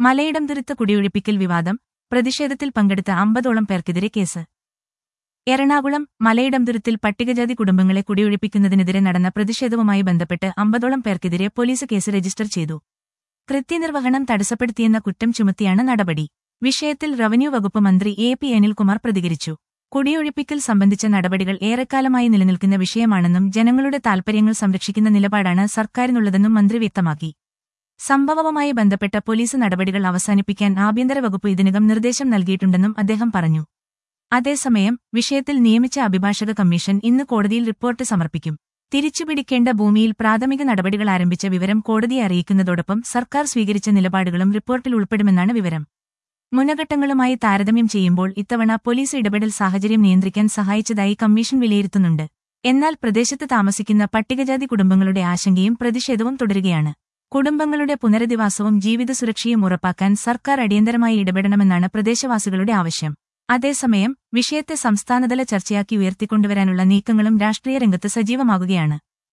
മലയിടം തുരുത്ത് കുടിയൊഴിപ്പിക്കൽ വിവാദം പ്രതിഷേധത്തിൽ പങ്കെടുത്ത അമ്പതോളം പേർക്കെതിരെ കേസ് എറണാകുളം മലയിടം തുരുത്തിൽ പട്ടികജാതി കുടുംബങ്ങളെ കുടിയൊഴിപ്പിക്കുന്നതിനെതിരെ നടന്ന പ്രതിഷേധവുമായി ബന്ധപ്പെട്ട് അമ്പതോളം പേർക്കെതിരെ പോലീസ് കേസ് രജിസ്റ്റർ ചെയ്തു കൃത്യനിർവഹണം തടസ്സപ്പെടുത്തിയെന്ന കുറ്റം ചുമത്തിയാണ് നടപടി വിഷയത്തിൽ റവന്യൂ വകുപ്പ് മന്ത്രി എ പി അനിൽകുമാർ പ്രതികരിച്ചു കുടിയൊഴിപ്പിക്കൽ സംബന്ധിച്ച നടപടികൾ ഏറെക്കാലമായി നിലനിൽക്കുന്ന വിഷയമാണെന്നും ജനങ്ങളുടെ താൽപര്യങ്ങൾ സംരക്ഷിക്കുന്ന നിലപാടാണ് സർക്കാരിനുള്ളതെന്നും മന്ത്രി വ്യക്തമാക്കി സംഭവവുമായി ബന്ധപ്പെട്ട പോലീസ് നടപടികൾ അവസാനിപ്പിക്കാൻ ആഭ്യന്തര വകുപ്പ് ഇതിനകം നിർദ്ദേശം നൽകിയിട്ടുണ്ടെന്നും അദ്ദേഹം പറഞ്ഞു അതേസമയം വിഷയത്തിൽ നിയമിച്ച അഭിഭാഷക കമ്മീഷൻ ഇന്ന് കോടതിയിൽ റിപ്പോർട്ട് സമർപ്പിക്കും തിരിച്ചുപിടിക്കേണ്ട ഭൂമിയിൽ പ്രാഥമിക നടപടികൾ ആരംഭിച്ച വിവരം കോടതിയെ അറിയിക്കുന്നതോടൊപ്പം സർക്കാർ സ്വീകരിച്ച നിലപാടുകളും റിപ്പോർട്ടിൽ ഉൾപ്പെടുമെന്നാണ് വിവരം മുനഘട്ടങ്ങളുമായി താരതമ്യം ചെയ്യുമ്പോൾ ഇത്തവണ പോലീസ് ഇടപെടൽ സാഹചര്യം നിയന്ത്രിക്കാൻ സഹായിച്ചതായി കമ്മീഷൻ വിലയിരുത്തുന്നുണ്ട് എന്നാൽ പ്രദേശത്ത് താമസിക്കുന്ന പട്ടികജാതി കുടുംബങ്ങളുടെ ആശങ്കയും പ്രതിഷേധവും തുടരുകയാണ് കുടുംബങ്ങളുടെ പുനരധിവാസവും ജീവിത സുരക്ഷയും ഉറപ്പാക്കാൻ സർക്കാർ അടിയന്തരമായി ഇടപെടണമെന്നാണ് പ്രദേശവാസികളുടെ ആവശ്യം അതേസമയം വിഷയത്തെ സംസ്ഥാനതല ചർച്ചയാക്കി ഉയർത്തിക്കൊണ്ടുവരാനുള്ള നീക്കങ്ങളും രാഷ്ട്രീയ രംഗത്ത് സജീവമാകുകയാണ്